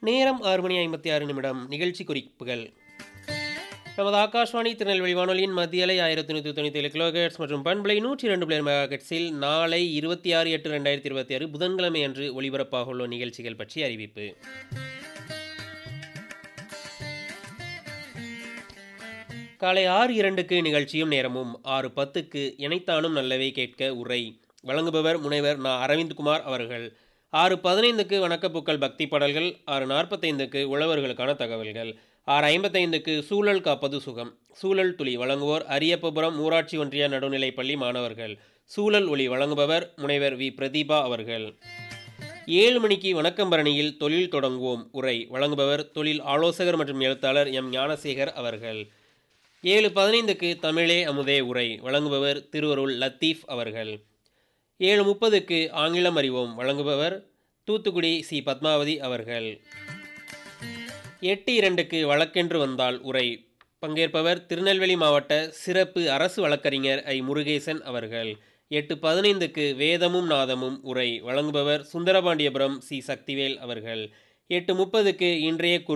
நேரம் ஆறு மணி ஐம்பத்தி ஆறு நிமிடம் நிகழ்ச்சி குறிப்புகள் நமது ஆகாஷ்வாணி திருநெல்வேலி வானொலியின் மத்திய அலை ஆயிரத்தி நூற்றி தொண்ணூற்றி ஏழு கிலோஹெட்ஸ் மற்றும் பண்பலை நூற்றி ரெண்டு பிளேர் மெகாஹெட்ஸில் நாளை இருபத்தி ஆறு எட்டு ரெண்டாயிரத்தி இருபத்தி ஆறு புதன்கிழமை அன்று ஒலிபரப்பாக உள்ள நிகழ்ச்சிகள் பற்றி அறிவிப்பு காலை ஆறு இரண்டுக்கு நிகழ்ச்சியும் நேரமும் ஆறு பத்துக்கு இணைத்தானும் நல்லவை கேட்க உரை வழங்குபவர் முனைவர் நா அரவிந்த்குமார் அவர்கள் ஆறு பதினைந்துக்கு வணக்கப்பூக்கள் பக்தி பாடல்கள் ஆறு நாற்பத்தைந்துக்கு உழவர்களுக்கான தகவல்கள் ஆறு ஐம்பத்தைந்துக்கு சூழல் காப்பது சுகம் சூழல் துளி வழங்குவோர் அரியப்பபுரம் ஊராட்சி ஒன்றிய நடுநிலைப்பள்ளி மாணவர்கள் சூழல் ஒளி வழங்குபவர் முனைவர் வி பிரதீபா அவர்கள் ஏழு மணிக்கு வணக்கம் பரணியில் தொழில் தொடங்குவோம் உரை வழங்குபவர் தொழில் ஆலோசகர் மற்றும் எழுத்தாளர் எம் ஞானசேகர் அவர்கள் ஏழு பதினைந்துக்கு தமிழே அமுதே உரை வழங்குபவர் திருவருள் லத்தீஃப் அவர்கள் ஏழு முப்பதுக்கு ஆங்கிலம் அறிவோம் வழங்குபவர் தூத்துக்குடி சி பத்மாவதி அவர்கள் எட்டு இரண்டுக்கு வழக்கென்று வந்தால் உரை பங்கேற்பவர் திருநெல்வேலி மாவட்ட சிறப்பு அரசு வழக்கறிஞர் ஐ முருகேசன் அவர்கள் எட்டு பதினைந்துக்கு வேதமும் நாதமும் உரை வழங்குபவர் சுந்தரபாண்டியபுரம் சி சக்திவேல் அவர்கள் எட்டு முப்பதுக்கு இன்றைய குறு